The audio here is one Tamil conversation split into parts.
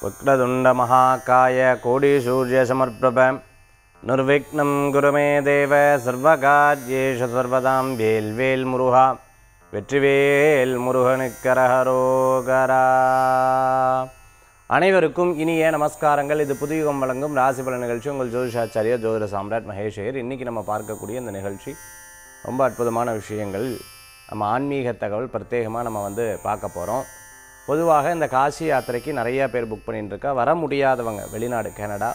वक्रतुण्डमहाकाय कोटिसूर्यसमर्प्रभ निर्विघ्नं गुरु मे देव सर्वकार्येषु सर्वदां வேல்வேல் முருகா வெற்றிவேல் முருகனுக்கரகரோகரா அனைவருக்கும் இனிய நமஸ்காரங்கள் இது புதுயுகம் வழங்கும் ராசி பலன் நிகழ்ச்சி உங்கள் ஜோதிஷாச்சாரியா ஜோதிட சாம்ராட் மகேஷர் இன்றைக்கி நம்ம பார்க்கக்கூடிய இந்த நிகழ்ச்சி ரொம்ப அற்புதமான விஷயங்கள் நம்ம ஆன்மீக தகவல் பிரத்யேகமாக நம்ம வந்து பார்க்க போகிறோம் பொதுவாக இந்த காசி யாத்திரைக்கு நிறையா பேர் புக் பண்ணிட்டு இருக்கா வர முடியாதவங்க வெளிநாடு கனடா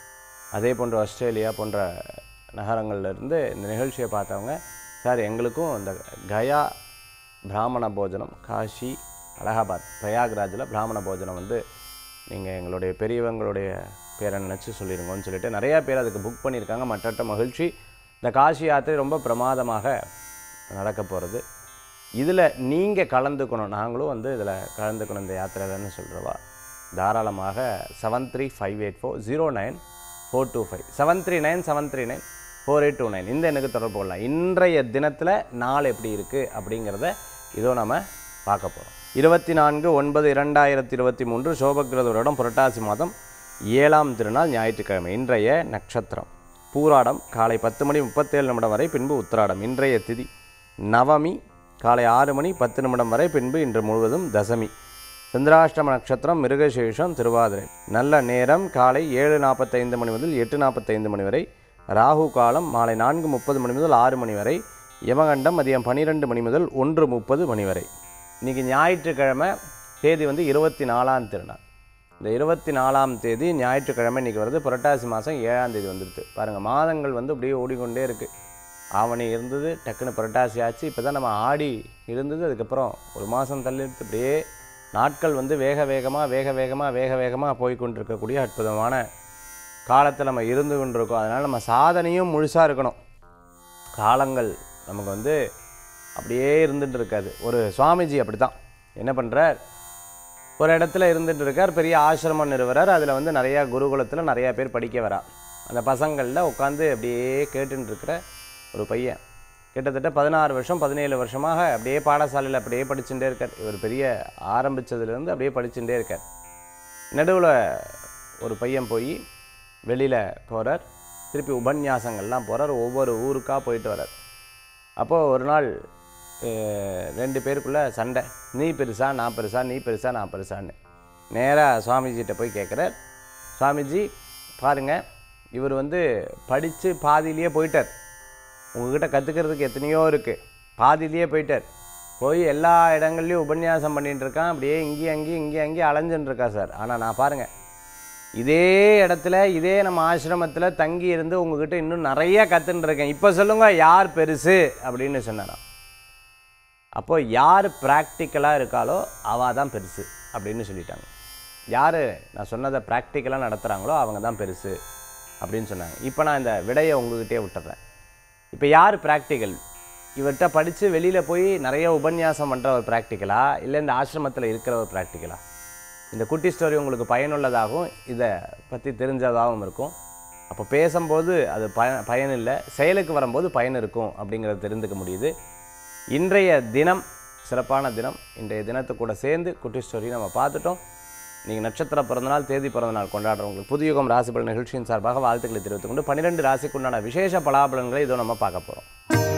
அதே போன்ற ஆஸ்திரேலியா போன்ற நகரங்கள்ல இருந்து இந்த நிகழ்ச்சியை பார்த்தவங்க சார் எங்களுக்கும் இந்த கயா பிராமண போஜனம் காஷி அலகாபாத் பிரயாக்ராஜில் பிராமண போஜனம் வந்து நீங்கள் எங்களுடைய பெரியவங்களுடைய பேரை நினச்சி சொல்லிடுங்கன்னு சொல்லிட்டு நிறையா பேர் அதுக்கு புக் பண்ணியிருக்காங்க மற்றற்ற மகிழ்ச்சி இந்த காஷி யாத்திரை ரொம்ப பிரமாதமாக நடக்க போகிறது இதில் நீங்கள் கலந்துக்கணும் நாங்களும் வந்து இதில் கலந்துக்கணும் இந்த யாத்திரையில்னு சொல்கிறவா தாராளமாக seven three five eight four zero nine four two five seven three nine seven three nine four eight two nine இந்த எனக்கு தொடர்பு கொள்ளலாம் இன்றைய தினத்தில் நாள் எப்படி இருக்குது அப்படிங்கிறத இதோ நம்ம பார்க்க போகிறோம் இருபத்தி நான்கு ஒன்பது இரண்டாயிரத்தி இருபத்தி மூன்று சோபகிரத வருடம் புரட்டாசி மாதம் ஏழாம் திருநாள் ஞாயிற்றுக்கிழமை இன்றைய நட்சத்திரம் பூராடம் காலை பத்து மணி முப்பத்தேழு நிமிடம் வரை பின்பு உத்திராடம் இன்றைய திதி நவமி காலை ஆறு மணி பத்து நிமிடம் வரை பின்பு இன்று முழுவதும் தசமி சந்திராஷ்டம நட்சத்திரம் மிருகசேஷம் திருவாதிரை நல்ல நேரம் காலை ஏழு நாற்பத்தைந்து மணி முதல் எட்டு நாற்பத்தைந்து மணி வரை ராகு காலம் மாலை நான்கு முப்பது மணி முதல் ஆறு மணி வரை யமகண்டம் மதியம் பன்னிரெண்டு மணி முதல் ஒன்று முப்பது மணி வரை இன்றைக்கி ஞாயிற்றுக்கிழமை தேதி வந்து இருபத்தி நாலாம் திருநாள் இந்த இருபத்தி நாலாம் தேதி ஞாயிற்றுக்கிழமை இன்றைக்கி வருது புரட்டாசி மாதம் ஏழாம் தேதி வந்துடுது பாருங்கள் மாதங்கள் வந்து அப்படியே ஓடிக்கொண்டே இருக்குது ஆவணி இருந்தது டக்குன்னு புரட்டாசி ஆச்சு இப்போ தான் நம்ம ஆடி இருந்தது அதுக்கப்புறம் ஒரு மாதம் தள்ளிட்டு அப்படியே நாட்கள் வந்து வேக வேகமாக வேக வேகமாக வேக வேகமாக போய் கொண்டிருக்கக்கூடிய அற்புதமான காலத்தில் நம்ம இருந்து கொண்டிருக்கோம் அதனால் நம்ம சாதனையும் முழுசாக இருக்கணும் காலங்கள் நமக்கு வந்து அப்படியே இருந்துட்டு இருக்காது ஒரு சுவாமிஜி அப்படி தான் என்ன பண்ணுறார் ஒரு இடத்துல இருந்துட்டு இருக்கார் பெரிய ஆசிரமம் நிறுவறார் அதில் வந்து நிறையா குருகுலத்தில் நிறையா பேர் படிக்க வரா அந்த பசங்களில் உட்காந்து அப்படியே கேட்டுட்டு இருக்கிற ஒரு பையன் கிட்டத்தட்ட பதினாறு வருஷம் பதினேழு வருஷமாக அப்படியே பாடசாலையில் அப்படியே படிச்சுட்டே இருக்கார் இவர் பெரிய ஆரம்பித்ததுலேருந்து அப்படியே படிச்சுட்டே இருக்கார் நடுவில் ஒரு பையன் போய் வெளியில் போகிறார் திருப்பி உபன்யாசங்கள்லாம் போகிறார் ஒவ்வொரு ஊருக்காக போயிட்டு வரார் அப்போது ஒரு நாள் அஹ், ரெண்டு பேருக்குள்ளே சண்டை நீ பெருசா நான் பெருசா நீ பெருசா நான் பெருசான்னு நேராக சுவாமிஜிகிட்ட போய் கேட்குறார் சுவாமிஜி பாருங்கள் இவர் வந்து படித்து பாதியிலேயே போயிட்டார் உங்ககிட்ட கற்றுக்கிறதுக்கு எத்தனையோ இருக்குது பாதியிலேயே போயிட்டார் போய் எல்லா இடங்கள்லையும் உபன்யாசம் பண்ணிட்டு இருக்கான் அப்படியே இங்கேயும் அங்கேயும் இங்கேயும் அங்கேயும் அலைஞ்சுட்டு இருக்கா சார் ஆனால் நான் பாருங்கள் இதே இடத்துல இதே நம்ம ஆசிரமத்தில் தங்கி இருந்து உங்ககிட்ட இன்னும் நிறைய கற்றுன்னு இருக்கேன் இப்போ சொல்லுங்க யார் பெருசு அப்படின்னு சொன்னாராம் அப்போ யார் ப்ராக்டிக்கலாக இருக்காளோ அவள் தான் பெருசு அப்படின்னு சொல்லிட்டாங்க யார் நான் சொன்னதை ப்ராக்டிக்கலாக நடத்துகிறாங்களோ அவங்க தான் பெருசு அப்படின்னு சொன்னாங்க இப்போ நான் இந்த விடையை உங்ககிட்டே விட்டுறேன் இப்போ யார் ப்ராக்டிக்கல் இவர்கிட்ட படித்து வெளியில் போய் நிறைய உபன்யாசம் பண்ணுற ஒரு ப்ராக்டிக்கலா இல்லை இந்த ஆசிரமத்தில் இருக்கிற ஒரு ப்ராக்டிக்கலா இந்த குட்டி ஸ்டோரி உங்களுக்கு பயனுள்ளதாகவும் இதை பற்றி தெரிஞ்சதாகவும் இருக்கும் அப்போ பேசும்போது அது பய பயன் இல்லை செயலுக்கு வரும்போது பயன் இருக்கும் அப்படிங்கிறத தெரிந்துக்க முடியுது இன்றைய தினம் சிறப்பான தினம் இன்றைய தினத்தை கூட சேர்ந்து குட்டி ஸ்டோரி நம்ம பார்த்துட்டோம் நீங்கள் நட்சத்திர பிறந்தநாள் தேதி பிறந்தநாள் கொண்டாடுறவங்களுக்கு புதுயுகம் ராசி பலன் நிகழ்ச்சியின் சார்பாக வாழ்த்துக்களை தெரிவித்துக் கொண்டு பன்னிரெண்டு ராசிக்குண்டான விசேஷ பலாபலன்களை இதோ நம்ம பார்க்க போகிறோம்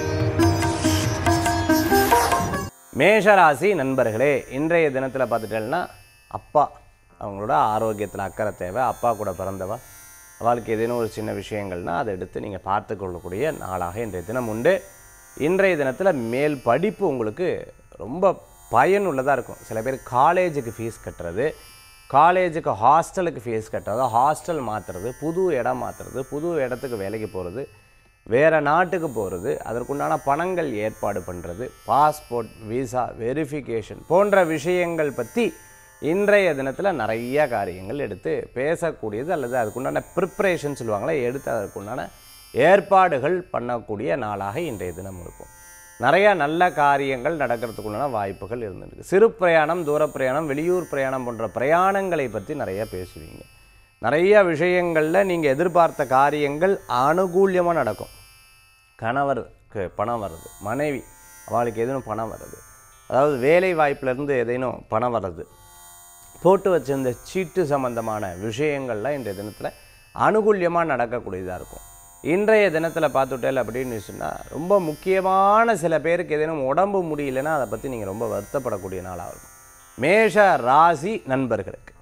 மேஷராசி நண்பர்களே இன்றைய தினத்தில் பார்த்துட்டேன்னா அப்பா அவங்களோட ஆரோக்கியத்தில் அக்கறை தேவை அப்பா கூட பிறந்தவா அவளுக்கு ஏதேனும் ஒரு சின்ன விஷயங்கள்னா அதை எடுத்து நீங்கள் பார்த்து கொள்ளக்கூடிய நாளாக இன்றைய தினம் உண்டு இன்றைய தினத்தில் மேல் படிப்பு உங்களுக்கு ரொம்ப பயனுள்ளதாக இருக்கும் சில பேர் காலேஜுக்கு ஃபீஸ் கட்டுறது காலேஜுக்கு ஹாஸ்டலுக்கு ஃபீஸ் கட்டுறது ஹாஸ்டல் மாற்றுறது புது இடம் மாற்றுறது புது இடத்துக்கு வேலைக்கு போகிறது வேறு நாட்டுக்கு போகிறது அதற்குண்டான பணங்கள் ஏற்பாடு பண்ணுறது பாஸ்போர்ட் விசா வெரிஃபிகேஷன் போன்ற விஷயங்கள் பற்றி இன்றைய தினத்தில் நிறைய காரியங்கள் எடுத்து பேசக்கூடியது அல்லது அதுக்குண்டான ப்ரிப்ரேஷன் சொல்லுவாங்களே எடுத்து அதற்குண்டான ஏற்பாடுகள் பண்ணக்கூடிய நாளாக இன்றைய தினம் இருக்கும் நிறைய நல்ல காரியங்கள் நடக்கிறதுக்குள்ளான வாய்ப்புகள் இருந்திருக்கு சிறு பிரயாணம் தூர பிரயாணம் வெளியூர் பிரயாணம் போன்ற பிரயாணங்களை பற்றி நிறைய பேசுவீங்க நிறைய விஷயங்களில் நீங்கள் எதிர்பார்த்த காரியங்கள் அனுகூல்யமாக நடக்கும் கணவருக்கு பணம் வருது மனைவி அவளுக்கு எதுவும் பணம் வருது அதாவது வேலை வாய்ப்புலேருந்து ஏதேனும் பணம் வர்றது போட்டு வச்சிருந்த சீட்டு சம்பந்தமான விஷயங்கள்லாம் இன்றைய தினத்தில் அனுகூல்யமாக நடக்கக்கூடியதாக இருக்கும் இன்றைய தினத்தில் பார்த்துட்டேல் அப்படின்னு சொன்னால் ரொம்ப முக்கியமான சில பேருக்கு ஏதேனும் உடம்பு முடியலன்னா அதை பற்றி நீங்கள் ரொம்ப வருத்தப்படக்கூடிய நாளாக இருக்கும் மேஷ ராசி நண்பர்களுக்கு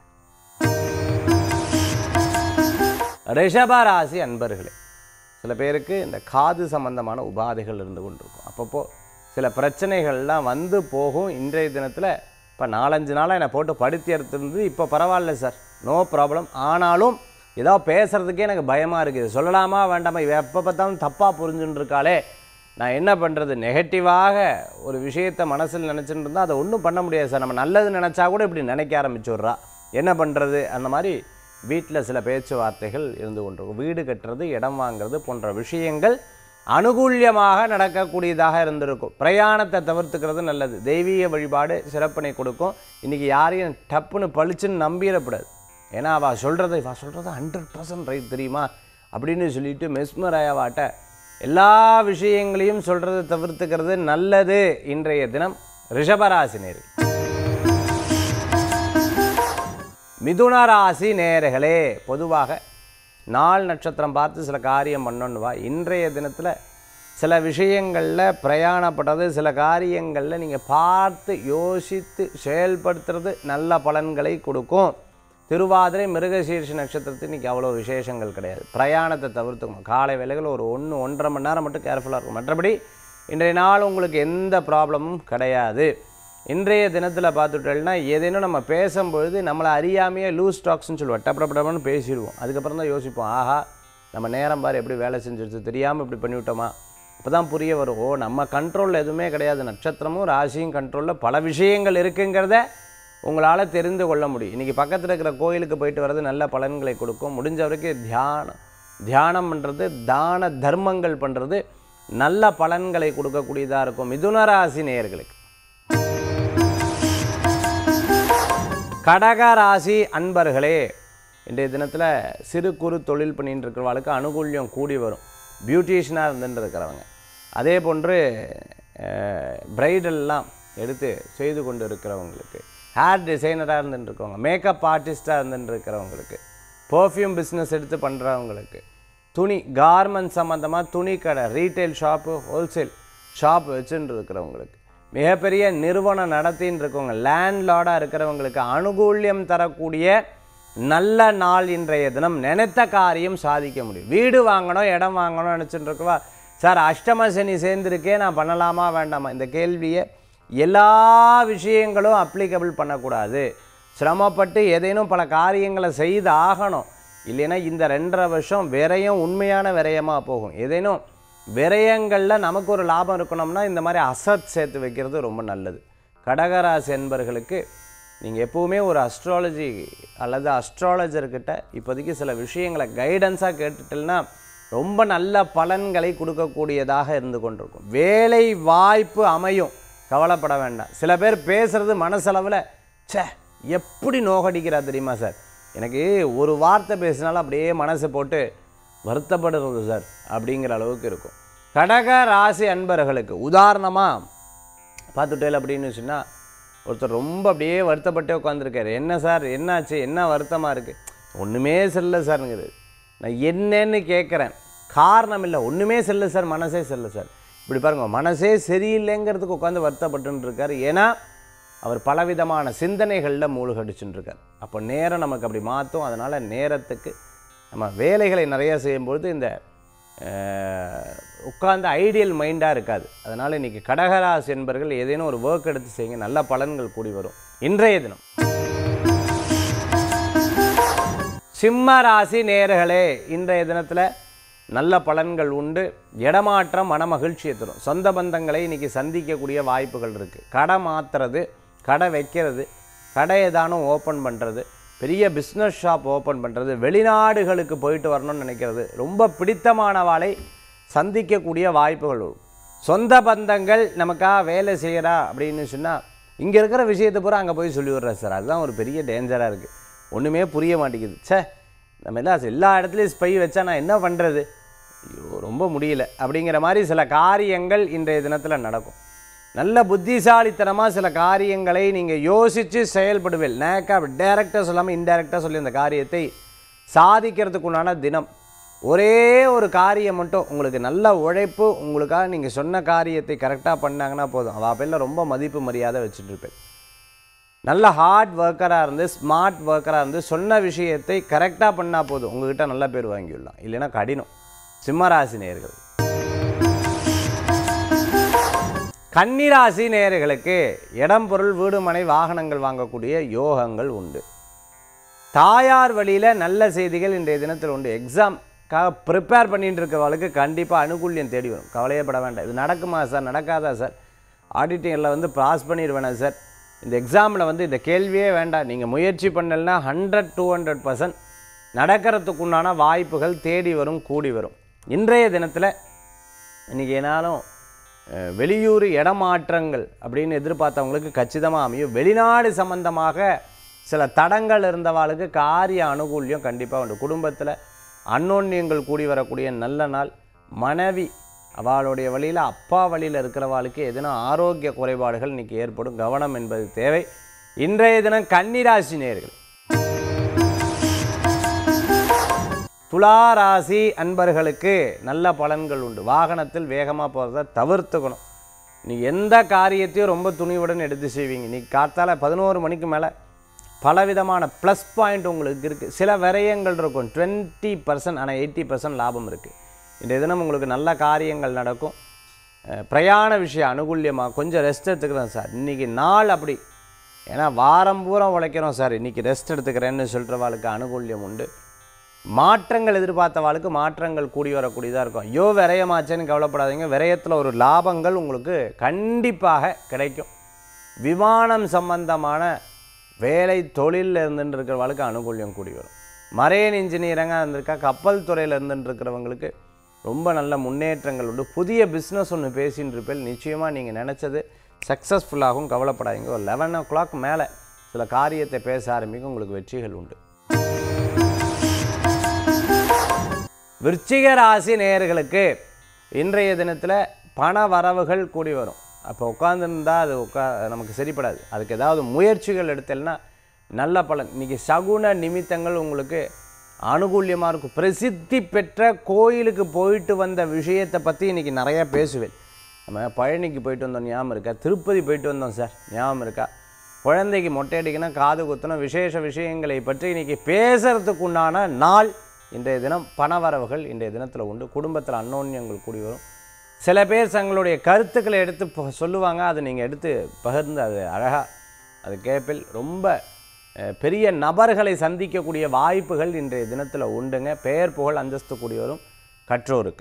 ரிஷப ராசி அன்பர்களே சில பேருக்கு இந்த காது சம்பந்தமான உபாதைகள் இருந்து கொண்டிருக்கும் அப்பப்போ சில பிரச்சனைகள்லாம் வந்து போகும் இன்றைய தினத்தில் இப்போ நாலஞ்சு நாளாக என்னை போட்டு படுத்தி எடுத்துருந்து இப்போ பரவாயில்ல சார் நோ ப்ராப்ளம் ஆனாலும் ஏதோ பேசுகிறதுக்கே எனக்கு பயமாக இருக்குது சொல்லலாமா வேண்டாமா இவ எப்போ பார்த்தாலும் தப்பாக புரிஞ்சுன்னு இருக்காளே நான் என்ன பண்ணுறது நெகட்டிவாக ஒரு விஷயத்தை மனசில் நினச்சிட்டு இருந்தால் அதை ஒன்றும் பண்ண முடியாது சார் நம்ம நல்லது நினச்சா கூட இப்படி நினைக்க ஆரம்பிச்சுட்றா என்ன பண்ணுறது அந்த மாதிரி வீட்டில் சில பேச்சுவார்த்தைகள் இருந்து கொண்டிருக்கும் வீடு கட்டுறது இடம் வாங்குறது போன்ற விஷயங்கள் அனுகூல்யமாக நடக்கக்கூடியதாக இருந்திருக்கும் பிரயாணத்தை தவிர்த்துக்கிறது நல்லது தெய்வீக வழிபாடு சிறப்பினை கொடுக்கும் இன்றைக்கி யாரையும் டப்புன்னு பளிச்சுன்னு நம்பிடக்கூடாது ஏன்னா அவள் சொல்கிறது இவள் சொல்கிறது ஹண்ட்ரட் பர்சன்ட் ரைட் தெரியுமா அப்படின்னு சொல்லிட்டு மெஸ்மராயவாட்ட எல்லா விஷயங்களையும் சொல்கிறத தவிர்த்துக்கிறது நல்லது இன்றைய தினம் ரிஷபராசினியர் மிதுன ராசி நேயர்களே பொதுவாக நாள் நட்சத்திரம் பார்த்து சில காரியம் பண்ணணுன்னு வா இன்றைய தினத்தில் சில விஷயங்களில் பிரயாணப்படுறது சில காரியங்களில் நீங்கள் பார்த்து யோசித்து செயல்படுத்துறது நல்ல பலன்களை கொடுக்கும் திருவாதிரை மிருகசீர்ஷ நட்சத்திரத்துக்கு இன்றைக்கி அவ்வளோ விசேஷங்கள் கிடையாது பிரயாணத்தை தவிர்த்துக்கணும் காலை வேளைகள் ஒரு ஒன்று ஒன்றரை மணி நேரம் மட்டும் கேர்ஃபுல்லாக இருக்கும் மற்றபடி இன்றைய நாள் உங்களுக்கு எந்த ப்ராப்ளமும் கிடையாது இன்றைய தினத்தில் பார்த்துட்டோம்னா ஏதேனும் நம்ம பேசும்பொழுது நம்மளை அறியாமையே லூஸ் ஸ்டாக்ஸ்னு சொல்லுவோம் டப்படப்படம்னு பேசிடுவோம் அதுக்கப்புறம் தான் யோசிப்போம் ஆஹா நம்ம நேரம் பாரு எப்படி வேலை செஞ்சிருச்சு தெரியாமல் இப்படி பண்ணிவிட்டோமா அப்போ தான் புரிய வரும் ஓ நம்ம கண்ட்ரோலில் எதுவுமே கிடையாது நட்சத்திரமும் ராசியும் கண்ட்ரோலில் பல விஷயங்கள் இருக்குங்கிறத உங்களால் தெரிந்து கொள்ள முடியும் இன்றைக்கி பக்கத்தில் இருக்கிற கோயிலுக்கு போயிட்டு வர்றது நல்ல பலன்களை கொடுக்கும் முடிஞ்ச வரைக்கும் தியானம் தியானம் பண்ணுறது தான தர்மங்கள் பண்ணுறது நல்ல பலன்களை கொடுக்கக்கூடியதாக இருக்கும் மிதுன ராசி நேயர்களுக்கு கடக ராசி அன்பர்களே இன்றைய தினத்தில் சிறு குறு தொழில் பண்ணிட்டு இருக்கிறவங்களுக்கு அனுகூல்யம் கூடி வரும் பியூட்டிஷியனாக இருந்துட்டு இருக்கிறவங்க அதே போன்று பிரைடல்லாம் எடுத்து செய்து கொண்டு இருக்கிறவங்களுக்கு ஹேர் டிசைனராக இருந்துட்டு இருக்கவங்க மேக்கப் ஆர்டிஸ்ட்டாக இருந்துட்டு இருக்கிறவங்களுக்கு பர்ஃப்யூம் பிஸ்னஸ் எடுத்து பண்ணுறவங்களுக்கு துணி கார்மெண்ட் சம்மந்தமாக துணி கடை ரீட்டைல் ஷாப்பு ஹோல்சேல் ஷாப் வச்சுட்டு இருக்கிறவங்களுக்கு மிகப்பெரிய நிறுவனம் நடத்தின்னு இருக்கவங்க லேண்ட்லார்டாக இருக்கிறவங்களுக்கு அனுகூல்யம் தரக்கூடிய நல்ல நாள் இன்றைய தினம் நினைத்த காரியம் சாதிக்க முடியும் வீடு வாங்கணும் இடம் வாங்கணும் நினச்சிட்டு இருக்கவா சார் அஷ்டம சனி சேர்ந்துருக்கே நான் பண்ணலாமா வேண்டாமா இந்த கேள்வியை எல்லா விஷயங்களும் அப்ளிகபிள் பண்ணக்கூடாது சிரமப்பட்டு ஏதேனும் பல காரியங்களை செய்து ஆகணும் இல்லைன்னா இந்த ரெண்டரை வருஷம் விரயம் உண்மையான விரயமாக போகும் ஏதேனும் விரயங்களில் நமக்கு ஒரு லாபம் இருக்கணும்னா இந்த மாதிரி அசத் சேர்த்து வைக்கிறது ரொம்ப நல்லது கடகராசி என்பர்களுக்கு நீங்கள் எப்போவுமே ஒரு அஸ்ட்ராலஜி அல்லது அஸ்ட்ராலஜர்கிட்ட இப்போதைக்கு சில விஷயங்களை கைடன்ஸாக கேட்டுட்டேன்னா ரொம்ப நல்ல பலன்களை கொடுக்கக்கூடியதாக இருந்து கொண்டிருக்கும் வேலை வாய்ப்பு அமையும் கவலைப்பட வேண்டாம் சில பேர் பேசுகிறது மனசளவில் ச்சே எப்படி நோகடிக்கிறா தெரியுமா சார் எனக்கு ஒரு வார்த்தை பேசினாலும் அப்படியே மனசை போட்டு வருத்தப்படுறது சார் அப்படிங்கிற அளவுக்கு இருக்கும் கடக ராசி அன்பர்களுக்கு உதாரணமாக பார்த்துட்டேல் அப்படின்னு சொன்னால் ஒருத்தர் ரொம்ப அப்படியே வருத்தப்பட்டே உட்காந்துருக்காரு என்ன சார் என்னாச்சு என்ன வருத்தமாக இருக்குது ஒன்றுமே செல்ல சார்ங்கிறது நான் என்னன்னு கேட்குறேன் காரணம் இல்லை ஒன்றுமே செல்ல சார் மனசே செல்ல சார் இப்படி பாருங்க மனசே சரியில்லைங்கிறதுக்கு உட்காந்து வருத்தப்பட்டுன்னு இருக்காரு ஏன்னா அவர் பலவிதமான சிந்தனைகளில் மூழ்கடிச்சுட்டு இருக்கார் அப்போ நேரம் நமக்கு அப்படி மாற்றும் அதனால் நேரத்துக்கு நம்ம வேலைகளை நிறைய செய்யும்பொழுது இந்த அஹ், உட்கார்ந்து ஐடியல் மைண்டாக இருக்காது அதனால் இன்றைக்கி கடகராசி என்பர்கள் ஏதேனும் ஒரு ஒர்க் எடுத்து செய்யுங்க நல்ல பலன்கள் கூடி வரும் இன்றைய தினம் சிம்ம ராசி நேயர்களே இன்றைய தினத்தில் நல்ல பலன்கள் உண்டு இடமாற்றம் மன மகிழ்ச்சியை தரும் சொந்த பந்தங்களை இன்னைக்கு சந்திக்கக்கூடிய வாய்ப்புகள் இருக்குது கடை மாற்றுறது கடை வைக்கிறது கடை ஏதானும் ஓப்பன் பண்ணுறது பெரிய பிஸ்னஸ் ஷாப் ஓப்பன் பண்ணுறது வெளிநாடுகளுக்கு போயிட்டு வரணும்னு நினைக்கிறது ரொம்ப பிடித்தமானவாளை சந்திக்கக்கூடிய வாய்ப்புகள் வரும் சொந்த பந்தங்கள் நமக்காக வேலை செய்கிறா அப்படின்னு சொன்னால் இங்கே இருக்கிற விஷயத்தை பூரா அங்கே போய் சொல்லி விட்றேன் சார் அதுதான் ஒரு பெரிய டேஞ்சராக இருக்குது ஒன்றுமே புரிய மாட்டேங்குது ச்சே நம்ம எல்லாம் எல்லா இடத்துலையும் ஸ்பை வச்சா நான் என்ன பண்ணுறது ஐயோ ரொம்ப முடியல அப்படிங்கிற மாதிரி சில காரியங்கள் இன்றைய தினத்தில் நடக்கும் நல்ல புத்திசாலித்தனமாக சில காரியங்களை நீங்கள் யோசித்து செயல்படுவேல் நேக்காக டைரக்டாக சொல்லாமல் இன்டைரக்டாக சொல்லி அந்த காரியத்தை சாதிக்கிறதுக்குண்டான தினம் ஒரே ஒரு காரியம் மட்டும் உங்களுக்கு நல்ல உழைப்பு உங்களுக்காக நீங்கள் சொன்ன காரியத்தை கரெக்டாக பண்ணாங்கன்னா போதும் அவள் பேரில் ரொம்ப மதிப்பு மரியாதை வச்சுட்டு இருப்பேன் நல்ல ஹார்ட் ஒர்க்கராக இருந்து ஸ்மார்ட் ஒர்க்கராக இருந்து சொன்ன விஷயத்தை கரெக்டாக பண்ணால் போதும் உங்ககிட்ட நல்ல பேர் வாங்கிவிடலாம் இல்லைன்னா கடினம் சிம்மராசி நேயர்கள் கன்னிராசி நேயர்களுக்கு இடம் பொருள் வீடு மனை வாகனங்கள் வாங்கக்கூடிய யோகங்கள் உண்டு தாயார் வழியில் நல்ல செய்திகள் இன்றைய தினத்தில் உண்டு எக்ஸாம்க்காக ப்ரிப்பேர் பண்ணிட்டு இருக்கவளுக்கு கண்டிப்பாக அனுகூல்யம் தேடி வரும் கவலையே பட வேண்டாம் இது நடக்குமா சார் நடக்காதா சார் ஆடிட்டிங்கில் வந்து பாஸ் பண்ணிடுவேனா சார் இந்த எக்ஸாமில் வந்து இந்த கேள்வியே வேண்டாம் நீங்கள் முயற்சி பண்ணலைன்னா ஹண்ட்ரட் டூ ஹண்ட்ரட் பர்சன்ட் நடக்கிறதுக்குண்டான வாய்ப்புகள் தேடி வரும் கூடி வரும் இன்றைய தினத்தில் இன்றைக்கி ஏனாலும் அஹ், வெளியூர் இடமாற்றங்கள் அப்படின்னு எதிர்பார்த்தவங்களுக்கு கச்சிதமாக அமையும் வெளிநாடு சம்பந்தமாக சில தடங்கள் இருந்தவாளுக்கு காரிய அனுகூல்யம் கண்டிப்பாக உண்டு குடும்பத்தில் அன்னோன்யங்கள் கூடி வரக்கூடிய நல்ல நாள் மனைவி அவளுடைய வழியில் அப்பா வழியில் இருக்கிறவாளுக்கு எதுனா ஆரோக்கிய குறைபாடுகள் இன்றைக்கி ஏற்படும் கவனம் என்பது தேவை இன்றைய தினம் கன்னிராசி நேர்கள் துலா ராசி அன்பர்களுக்கு நல்ல பலன்கள் உண்டு வாகனத்தில் வேகமாக போகிறத தவிர்த்துக்கணும் நீ எந்த காரியத்தையும் ரொம்ப துணிவுடன் எடுத்து செய்வீங்க நீ காத்தால பதினோரு மணிக்கு மேலே பலவிதமான ப்ளஸ் பாயிண்ட் உங்களுக்கு இருக்குது சில விரயங்கள் இருக்கும் டுவெண்ட்டி பர்சன்ட் ஆனால் எயிட்டி பர்சன்ட் லாபம் இருக்குது இன்றைய தினம் உங்களுக்கு நல்ல காரியங்கள் நடக்கும் அஹ், பிரயாண விஷயம் அனுகூல்யமாக கொஞ்சம் ரெஸ்ட் எடுத்துக்கிறேன் சார் இன்றைக்கி நாள் அப்படி ஏன்னா வாரம் பூரா உழைக்கிறோம் சார் இன்றைக்கி ரெஸ்ட் எடுத்துக்கிறேன்னு சொல்கிறவாளுக்கு அனுகூல்யம் உண்டு மாற்றங்கள் எதிர்பார்த்தவாளுக்கு மாற்றங்கள் கூடி வரக்கூடியதாக இருக்கும் ஐயோ விரயமாச்சேன்னு கவலைப்படாதீங்க விரயத்தில் ஒரு லாபங்கள் உங்களுக்கு கண்டிப்பாக கிடைக்கும் விமானம் சம்பந்தமான வேலை தொழிலில் இருந்துட்டு இருக்கிறவங்களுக்கு அனுகூல்யம் கூடி வரும் மரேன் இன்ஜினியரிங்காக இருந்திருக்கா கப்பல் துறையில் இருந்துட்டு இருக்கிறவங்களுக்கு ரொம்ப நல்ல முன்னேற்றங்கள் உண்டு புதிய பிஸ்னஸ் ஒன்று பேசின்னு இருப்பேன் நிச்சயமாக நீங்கள் நினச்சது சக்ஸஸ்ஃபுல்லாகவும் கவலைப்படாதீங்க ஒரு லெவன் ஓ கிளாக் மேலே சில காரியத்தை பேச ஆரம்பிக்கும் உங்களுக்கு வெற்றிகள் உண்டு விருச்சிக ராசி நேயர்களுக்கு இன்றைய தினத்தில் பண வரவுகள் கூடி வரும் அப்போ உட்காந்துருந்தா அது உட்கா நமக்கு சரிப்படாது அதுக்கு ஏதாவது முயற்சிகள் எடுத்தேன்னா நல்ல பலன் இன்றைக்கி சகுன நிமித்தங்கள் உங்களுக்கு அனுகூல்யமாக இருக்கும் பிரசித்தி பெற்ற கோயிலுக்கு போயிட்டு வந்த விஷயத்தை பற்றி இன்றைக்கி நிறையா பேசுவேன் நம்ம பழனிக்கு போயிட்டு வந்தோம் ஞாபகம் இருக்கா திருப்பதி போயிட்டு வந்தோம் சார் ஞாபகம் இருக்கா குழந்தைக்கு மொட்டை அடிக்கணும் காது குத்தணும் விசேஷ விஷயங்களை பற்றி இன்றைக்கி பேசுறதுக்கு உண்டான நாள் இன்றைய தினம் பணவரவுகள் இன்றைய தினத்தில் உண்டு குடும்பத்தில் அன்னோன்யங்கள் கூடி வரும் சில பேர் தங்களுடைய கருத்துக்களை எடுத்து ப- சொல்லுவாங்க அதை நீங்கள் எடுத்து பகிர்ந்து அது அழகாக அது கேட்பில் ரொம்ப அஹ், பெரிய நபர்களை சந்திக்கக்கூடிய வாய்ப்புகள் இன்றைய தினத்தில் உண்டுங்க பெயர் புகழ் அந்தஸ்து கூடி வரும் கற்றோருக்கு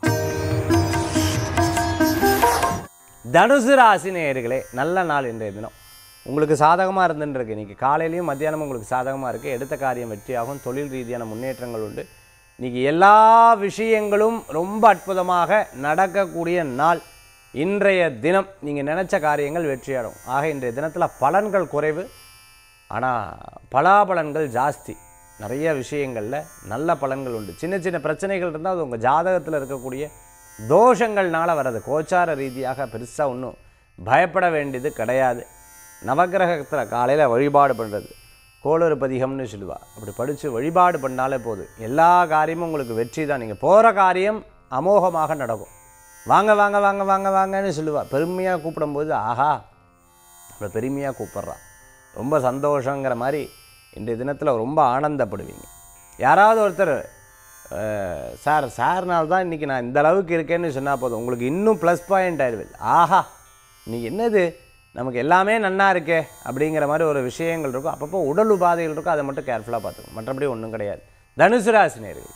தனுசு ராசி நேயர்களே நல்ல நாள் இன்றைய தினம் உங்களுக்கு சாதகமாக இருந்துருக்கு இன்றைக்கி காலையிலையும் மத்தியானமும் உங்களுக்கு சாதகமாக இருக்குது எடுத்த காரியம் வெற்றியாகும் தொழில் ரீதியான முன்னேற்றங்கள் உண்டு இன்றைக்கி எல்லா விஷயங்களும் ரொம்ப அற்புதமாக நடக்கக்கூடிய நாள் இன்றைய தினம் நீங்கள் நினச்ச காரியங்கள் வெற்றியாகும் ஆக இன்றைய தினத்தில் பலன்கள் குறைவு ஆனால் பலாபலன்கள் ஜாஸ்தி நிறைய விஷயங்களில் நல்ல பலன்கள் உண்டு சின்ன சின்ன பிரச்சனைகள் இருந்தால் அது உங்கள் ஜாதகத்தில் இருக்கக்கூடிய தோஷங்கள்னால வர்றது கோச்சார ரீதியாக பெருசாக ஒன்றும் பயப்பட வேண்டியது கிடையாது நவக்கிரகத்தில் காலையில் வழிபாடு பண்ணுறது கோளறு பதிகம்னு சொல்லுவா அப்படி படித்து வழிபாடு பண்ணாலே போதும் எல்லா காரியமும் உங்களுக்கு வெற்றி தான் நீங்கள் போகிற காரியம் அமோகமாக நடக்கும் வாங்க வாங்க வாங்க வாங்க வாங்கன்னு சொல்லுவா பெருமையாக கூப்பிடும்போது ஆஹா அவளை பெருமையாக கூப்பிட்றா ரொம்ப சந்தோஷங்கிற மாதிரி இன்றைய தினத்தில் ரொம்ப ஆனந்தப்படுவீங்க யாராவது ஒருத்தர் அஹ், சார் சார்னால தான் இன்றைக்கி நான் இந்த அளவுக்கு இருக்கேன்னு சொன்னால் போதும் உங்களுக்கு இன்னும் ப்ளஸ் பாயிண்ட் ஆயிடுவேன் ஆஹா நீ என்னது நமக்கு எல்லாமே நன்னா இருக்கே அப்படிங்கிற மாதிரி ஒரு விஷயங்கள் இருக்கும் அப்பப்போ உடல் உபாதைகள் இருக்கும் அதை மட்டும் கேர்ஃபுல்லாக பார்த்துக்கணும் மற்றபடி ஒன்றும் கிடையாது தனுசு ராசி நேயர்கள்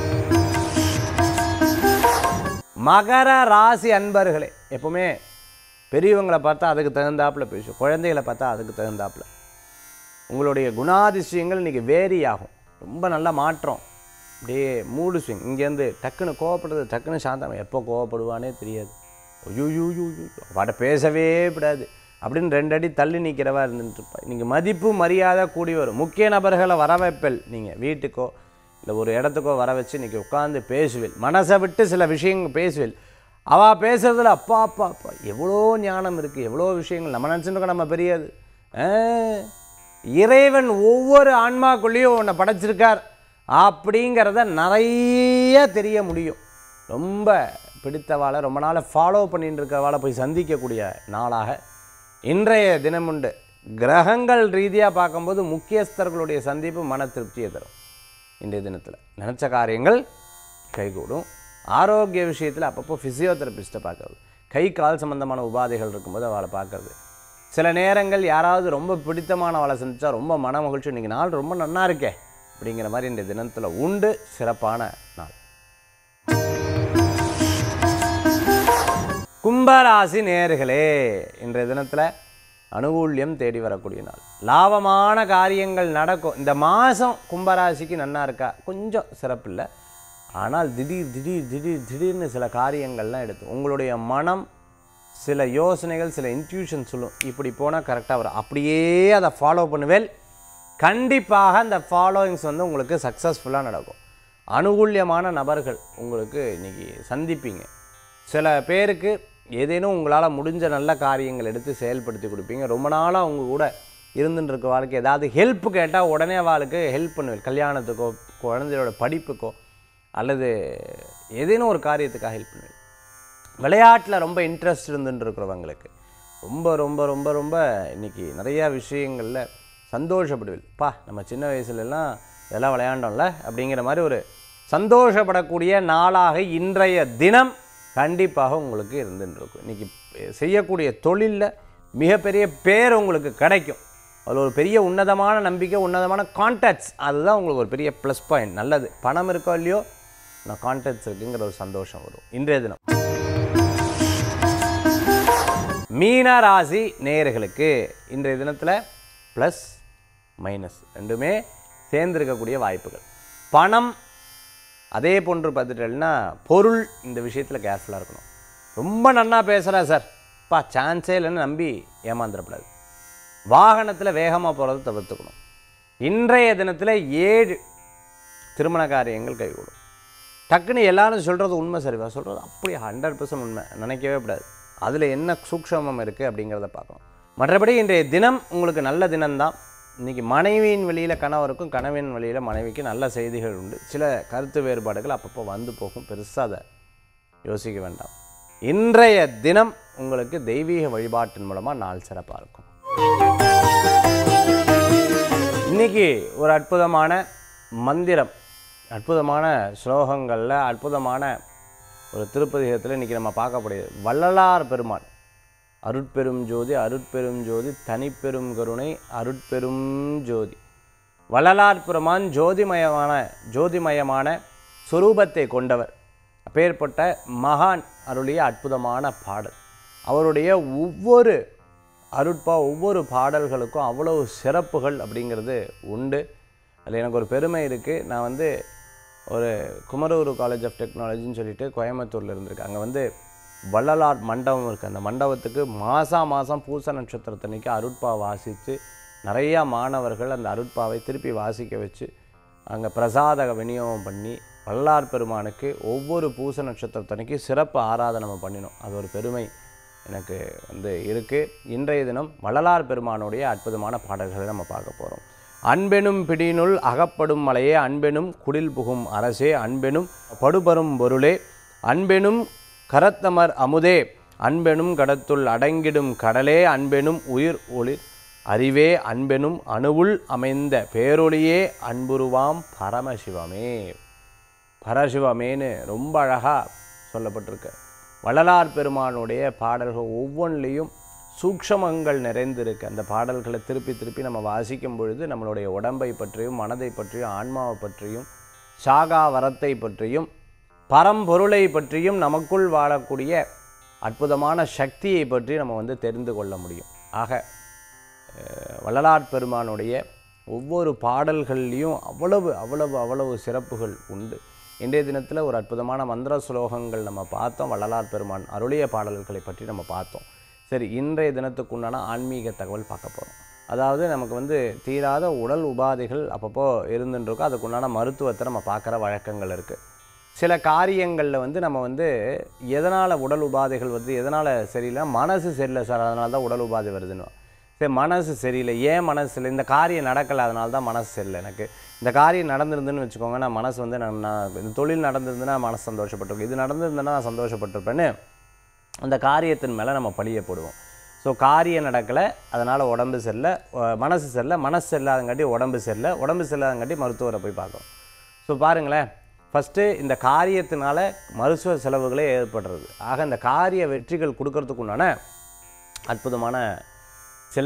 மகர ராசி அன்பர்களே எப்பவுமே பெரியவங்களை பார்த்தா அதுக்கு தகுந்தாப்புல பேசும் குழந்தைகளை பார்த்தா அதுக்கு தகுந்தாப்புல உங்களுடைய குணாதிசயங்கள் இன்றைக்கி வேரி ஆகும் ரொம்ப நல்ல மாற்றம் அப்படியே மூடு ஸ்விங் இங்கேருந்து டக்குன்னு கோவப்படுறது டக்குன்னு சாந்தம் எப்போ கோவப்படுவானே தெரியாது ஐயோயூ வாட்ட பேசவே விடாது அப்படின்னு ரெண்டு அடி தள்ளி நிற்கிறவா இருந்துட்டு இருப்பா நீங்கள் மதிப்பு மரியாதை கூடி வரும் முக்கிய நபர்களை வர வைப்பல் நீங்கள் வீட்டுக்கோ இல்லை ஒரு இடத்துக்கோ வர வச்சு இன்றைக்கி உட்காந்து பேசுவேல் மனசை விட்டு சில விஷயங்கள் பேசுவேல் அவள் பேசுகிறதுல அப்பா அப்பா அப்பா எவ்வளோ ஞானம் இருக்குது எவ்வளோ விஷயங்கள் நம்ம நினச்சிருக்கோம் நம்ம பெரியது ஆ, இறைவன் ஒவ்வொரு ஆன்மாக்குள்ளேயும் உன்னை படைச்சிருக்கார் அப்படிங்கிறத நிறைய தெரிய முடியும் ரொம்ப பிடித்தவாளை ரொம்ப நாளாக ஃபாலோ பண்ணிட்டு இருக்கிறவாளை போய் சந்திக்கக்கூடிய நாளாக இன்றைய தினம் உண்டு கிரகங்கள் ரீதியாக பார்க்கும்போது முக்கியஸ்தர்களுடைய சந்திப்பு மன திருப்தியை தரும் இன்றைய தினத்தில் நினச்ச காரியங்கள் கைகூடும் ஆரோக்கிய விஷயத்தில் அப்பப்போ ஃபிசியோதெரபிஸ்ட்டை பார்க்கறது கை கால் சம்பந்தமான உபாதைகள் இருக்கும்போது அவளை பார்க்கறது சில நேரங்கள் யாராவது ரொம்ப பிடித்தமானவளை சந்திச்சா ரொம்ப மன மகிழ்ச்சி இன்றைக்கி நாள் ரொம்ப நன்னா இருக்கே அப்படிங்கிற மாதிரி இந்த தினத்தில் உண்டு சிறப்பான நாள் கும்பராசி நேர்களே இன்றைய தினத்தில் அனுகூல்யம் தேடி வரக்கூடிய நாள் லாபமான காரியங்கள் நடக்கும் இந்த மாதம் கும்பராசிக்கு நன்னா இருக்கா கொஞ்சம் சிறப்பில்லை ஆனால் திடீர் திடீர் திடீர் திடீர்னு சில காரியங்கள்லாம் எடுத்து உங்களுடைய மனம் சில யோசனைகள் சில இன்ட்யூஷன் சொல்லும் இப்படி போனால் கரெக்டாக வரும் அப்படியே அதை ஃபாலோ பண்ணுவேல் கண்டிப்பாக அந்த ஃபாலோயிங்ஸ் வந்து உங்களுக்கு சக்ஸஸ்ஃபுல்லாக நடக்கும் அனுகூல்யமான நபர்கள் உங்களுக்கு இன்றைக்கி சந்திப்பீங்க சில பேருக்கு ஏதேனும் உங்களால் முடிஞ்ச நல்ல காரியங்கள் எடுத்து செயல்படுத்தி கொடுப்பீங்க ரொம்ப நாளாக உங்க கூட இருந்துட்டு இருக்க வாழ்க்கை ஏதாவது ஹெல்ப் கேட்டால் உடனே அவளுக்கு ஹெல்ப் பண்ணுவேன் கல்யாணத்துக்கோ குழந்தையோட படிப்புக்கோ அல்லது ஏதேனும் ஒரு காரியத்துக்காக ஹெல்ப் பண்ணுவேன் விளையாட்டில் ரொம்ப இன்ட்ரெஸ்ட் இருந்துட்டு இருக்கிறவங்களுக்கு ரொம்ப ரொம்ப ரொம்ப ரொம்ப இன்னைக்கு நிறையா விஷயங்களில் சந்தோஷப்படுவேன் பா நம்ம சின்ன வயசுலலாம் இதெல்லாம் விளையாண்டோம்ல அப்படிங்கிற மாதிரி ஒரு சந்தோஷப்படக்கூடிய நாளாக இன்றைய தினம் கண்டிப்பாக உங்களுக்கு இருந்துட்டு இருக்கும் இன்றைக்கி செய்யக்கூடிய தொழிலில் மிகப்பெரிய பேர் உங்களுக்கு கிடைக்கும் அதில் ஒரு பெரிய உன்னதமான நம்பிக்கை உன்னதமான கான்டாக்ட்ஸ் அதுதான் உங்களுக்கு ஒரு பெரிய ப்ளஸ் பாயிண்ட் நல்லது பணம் இருக்கோ இல்லையோ நான் கான்டாக்ட்ஸ் இருக்குங்கிற ஒரு சந்தோஷம் வரும் இன்றைய தினம் மீன ராசி நேயர்களுக்கு இன்றைய தினத்தில் ப்ளஸ் மைனஸ் ரெண்டுமே சேர்ந்திருக்கக்கூடிய வாய்ப்புகள் பணம் அதே போன்று பார்த்துட்டேன்னா பொருள் இந்த விஷயத்தில் கேர்ஃபுல்லாக இருக்கணும் ரொம்ப நன்னா பேசுகிறா சார் பா சான்ஸே இல்லைன்னு நம்பி ஏமாந்துடக்கூடாது வாகனத்தில் வேகமாக போகிறத தவிர்த்துக்கணும் இன்றைய தினத்தில் ஏழு திருமண காரியங்கள் கைகூடும் டக்குன்னு எல்லாரும் சொல்கிறது உண்மை சரிவா சொல்கிறது அப்படி ஹண்ட்ரட் பர்சன்ட் உண்மை நினைக்கவே கூடாது அதில் என்ன சூக்ஷமம் இருக்குது அப்படிங்கிறத பார்க்கணும் மற்றபடி இன்றைய தினம் உங்களுக்கு நல்ல தினம்தான் இன்றைக்கி மனைவியின் வழியில் கணவருக்கும் கணவன் வழியில் மனைவிக்கு நல்ல செய்திகள் உண்டு சில கருத்து வேறுபாடுகள் அப்பப்போ வந்து போகும் பெருசாக அதை யோசிக்க வேண்டாம் இன்றைய தினம் உங்களுக்கு தெய்வீக வழிபாட்டின் மூலமாக நாள் சிறப்பாக இருக்கும் இன்னைக்கு ஒரு அற்புதமான மந்திரம் அற்புதமான ஸ்லோகங்களில் அற்புதமான ஒரு திருப்பதிகத்தில் இன்றைக்கி நம்ம பார்க்கக்கூடியது வள்ளலார் பெருமான் அருட்பெரும் ஜோதி அருட்பெரும் ஜோதி தனிப்பெரும் கருணை அருட்பெரும் ஜோதி வள்ளலார் பெருமான் ஜோதிமயமான ஜோதிமயமான சொரூபத்தை கொண்டவர் அப்பேற்பட்ட மகான் அருளிய அற்புதமான பாடல் அவருடைய ஒவ்வொரு அருட்பா ஒவ்வொரு பாடல்களுக்கும் அவ்வளவு சிறப்புகள் அப்படிங்கிறது உண்டு அதில் எனக்கு ஒரு பெருமை இருக்குது நான் வந்து ஒரு குமரகுரு காலேஜ் ஆஃப் டெக்னாலஜின்னு சொல்லிட்டு கோயம்புத்தூரில் இருந்திருக்கு அங்கே வந்து வள்ளலார் மண்டபம் இருக்குது அந்த மண்டபத்துக்கு மாதம் மாதம் பூச நட்சத்திரத்தன்னைக்கு அருட்பா வாசித்து நிறையா மாணவர்கள் அந்த அருட்பாவை திருப்பி வாசிக்க வச்சு அங்கே பிரசாத விநியோகம் பண்ணி வள்ளலார் பெருமானுக்கு ஒவ்வொரு பூச நட்சத்திரத்தன்னைக்கு சிறப்பு ஆராதனை நம்ம பண்ணினோம் அது ஒரு பெருமை எனக்கு வந்து இருக்குது இன்றைய தினம் வள்ளலார் பெருமானுடைய அற்புதமான பாடல்களை நம்ம பார்க்க போகிறோம் அன்பெனும் பிடியினுள் அகப்படும் மலையே அன்பெனும் குடில் புகும் அரசே அன்பெனும் படுபரும் பொருளே அன்பெனும் கரத்தமர் அமுதே அன்பெனும் கடத்துள் அடங்கிடும் கடலே அன்பெனும் உயிர் ஒளிர் அறிவே அன்பெனும் அணுவுள் அமைந்த பேரொளியே அன்புருவாம் பரமசிவமே பரசிவமேன்னு ரொம்ப அழகாக சொல்லப்பட்டிருக்கு வள்ளலார் பெருமானுடைய பாடல்கள் ஒவ்வொன்றிலையும் சூக்ஷமங்கள் நிறைந்திருக்கு அந்த பாடல்களை திருப்பி திருப்பி நம்ம வாசிக்கும் பொழுது நம்மளுடைய உடம்பை பற்றியும் மனதை பற்றியும் ஆன்மாவை பற்றியும் சாகா வரத்தை பற்றியும் பரம்பொருளை பற்றியும் நமக்குள் வாழக்கூடிய அற்புதமான சக்தியை பற்றி நம்ம வந்து தெரிந்து கொள்ள முடியும் ஆக அஹ், வள்ளலார் பெருமானுடைய ஒவ்வொரு பாடல்கள்லேயும் அவ்வளவு அவ்வளவு அவ்வளவு சிறப்புகள் உண்டு இன்றைய தினத்தில் ஒரு அற்புதமான மந்திர ஸ்லோகங்கள் நம்ம பார்த்தோம் வள்ளலார் பெருமான் அருளிய பாடல்களை பற்றி நம்ம பார்த்தோம் சரி இன்றைய தினத்துக்குண்டான ஆன்மீக தகவல் பார்க்க போகிறோம் அதாவது நமக்கு வந்து தீராத உடல் உபாதைகள் அப்பப்போ இருந்துட்டு இருக்கும் அதுக்குண்டான மருத்துவத்தை நம்ம பார்க்குற வழக்கங்கள் இருக்குது சில காரியங்களில் வந்து நம்ம வந்து எதனால் உடல் உபாதைகள் வருது எதனால் சரியில்லை மனசு சரியில்லை சார் அதனால தான் உடல் உபாதை வருதுன்னு சரி மனசு சரியில்லை ஏன் மனசு சரியில்லை இந்த காரியம் நடக்கலை அதனால தான் மனசு சரியில்லை எனக்கு இந்த காரியம் நடந்திருந்துன்னு வச்சுக்கோங்க நான் மனசு வந்து நான் நான் இந்த தொழில் நடந்திருந்துன்னா மனசு சந்தோஷப்பட்டிருக்கேன் இது நடந்திருந்தேன்னா நான் சந்தோஷப்பட்டிருப்பேன்னு அந்த காரியத்தின் மேலே நம்ம பழிய போடுவோம் ஸோ காரியம் நடக்கலை அதனால் உடம்பு சரியில்லை அஹ் மனசு சரியில்லை மனசு சரியில்லாதங்காட்டி உடம்பு சரியில்லை உடம்பு சரியில்லாதங்காட்டி மருத்துவரை போய் பார்க்கணும் ஸோ பாருங்களேன் ஃபஸ்ட்டு இந்த காரியத்தினால மருத்துவ செலவுகளே ஏற்படுறது ஆக இந்த காரிய வெற்றிகள் கொடுக்கறதுக்கு உண்டான அற்புதமான சில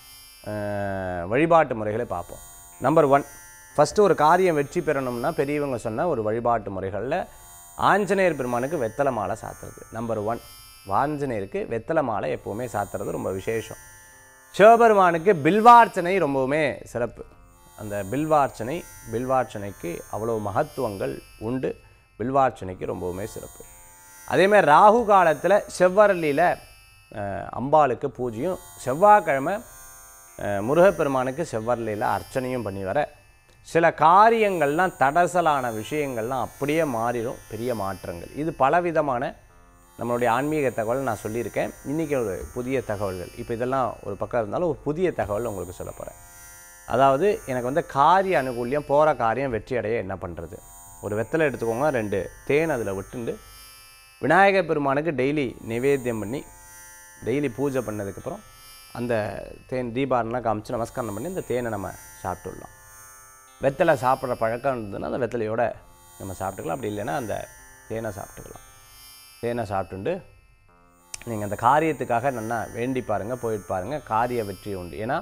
அஹ், வழிபாட்டு முறைகளை பார்ப்போம் நம்பர் ஒன் ஃபஸ்ட்டு ஒரு காரியம் வெற்றி பெறணும்னா பெரியவங்க சொன்ன ஒரு வழிபாட்டு முறைகளில் ஆஞ்சநேயர் பெருமானுக்கு வெத்தலை மாலை சாத்துறது நம்பர் ஒன் ஆஞ்சநேயருக்கு வெத்தலை மாலை எப்போவுமே சாத்துறது ரொம்ப விசேஷம் சிவபெருமானுக்கு பில்வார்ச்சனை ரொம்பவுமே சிறப்பு அந்த பில்வார்ச்சனை பில்வார்ச்சனைக்கு அவ்வளோ மகத்துவங்கள் உண்டு பில்வார்ச்சனைக்கு ரொம்பவுமே சிறப்பு அதேமாதிரி ராகு காலத்தில் செவ்வரளியில் அம்பாளுக்கு பூஜையும் செவ்வாய்க்கிழமை அஹ், முருகப்பெருமானுக்கு செவ்வரளியில் அர்ச்சனையும் பண்ணி வர சில காரியங்கள்லாம் தடசலான விஷயங்கள்லாம் அப்படியே மாறிடும் பெரிய மாற்றங்கள் இது பலவிதமான நம்மளுடைய ஆன்மீக தகவல் நான் சொல்லியிருக்கேன் இன்றைக்கி ஒரு புதிய தகவல்கள் இப்போ இதெல்லாம் ஒரு பக்கம் இருந்தாலும் ஒரு புதிய தகவல் உங்களுக்கு சொல்ல போகிறேன் அதாவது எனக்கு வந்து காரிய அனுகூல்யம் போகிற காரியம் வெற்றி அடைய என்ன பண்ணுறது ஒரு வெத்தலை எடுத்துக்கோங்க ரெண்டு தேன் அதில் விட்டுண்டு விநாயகர் பெருமானுக்கு டெய்லி நிவேத்தியம் பண்ணி டெய்லி பூஜை பண்ணதுக்கப்புறம் அந்த தேன் தீபாரணம் காமிச்சு நமஸ்காரம் பண்ணி இந்த தேனை நம்ம சாப்பிட்டுடலாம் வெத்தலை சாப்பிட்ற பழக்கம் இருந்ததுன்னா அந்த வெத்தலையோட நம்ம சாப்பிட்டுக்கலாம் அப்படி இல்லைன்னா அந்த தேனை சாப்பிட்டுக்கலாம் தேனை சாப்பிட்டுண்டு நீங்கள் அந்த காரியத்துக்காக நல்லா வேண்டி பாருங்கள் போயிட்டு பாருங்கள் காரிய வெற்றி உண்டு ஏன்னா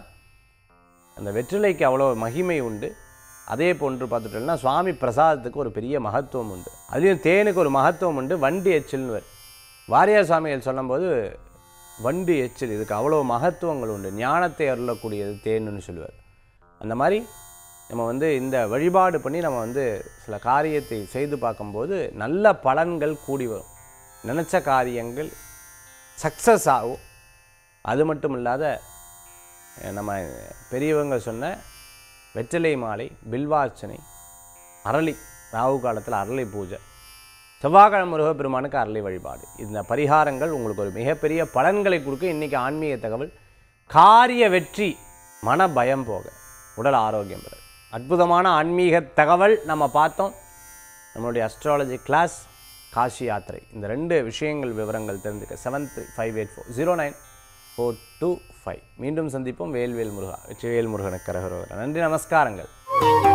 அந்த வெற்றிலைக்கு அவ்வளோ மகிமை உண்டு அதே போன்று பார்த்துட்டோம்னா சுவாமி பிரசாதத்துக்கு ஒரு பெரிய மகத்துவம் உண்டு அதுலேயும் தேனுக்கு ஒரு மகத்துவம் உண்டு வண்டி எச்சில்னு வரும் வாரியார் சுவாமிகள் சொல்லும்போது வண்டி எச்சில் இதுக்கு அவ்வளோ மகத்துவங்கள் உண்டு ஞானத்தை அருளக்கூடியது தேனுன்னு சொல்லுவார் அந்த மாதிரி நம்ம வந்து இந்த வழிபாடு பண்ணி நம்ம வந்து சில காரியத்தை செய்து பார்க்கும்போது நல்ல பலன்கள் கூடி வரும் நினச்ச காரியங்கள் சக்ஸஸ் ஆகும் அது மட்டும் இல்லாத அஹ், நம்ம பெரியவங்க சொன்ன வெற்றிலை மாலை பில்வார்ச்சனை அரளி ராகு காலத்தில் அரளி பூஜை செவ்வாய்க்கிழமை முருகப்பெருமானுக்கு அரளி வழிபாடு இந்த பரிகாரங்கள் உங்களுக்கு ஒரு மிகப்பெரிய பலன்களை கொடுக்க இன்றைக்கி ஆன்மீக தகவல் காரிய வெற்றி மன பயம் போக உடல் ஆரோக்கியம் பெற அற்புதமான ஆன்மீக தகவல் நம்ம பார்த்தோம் நம்மளுடைய அஸ்ட்ராலஜி கிளாஸ் காசி யாத்திரை இந்த ரெண்டு விஷயங்கள் விவரங்கள் தெரிஞ்சுக்க seven three five eight four zero nine four two five மீண்டும் சந்திப்போம் வேல்வேல் முருகா வெற்றிவேல் முருகனுக்கு கரகரோகரா நன்றி நமஸ்காரங்கள்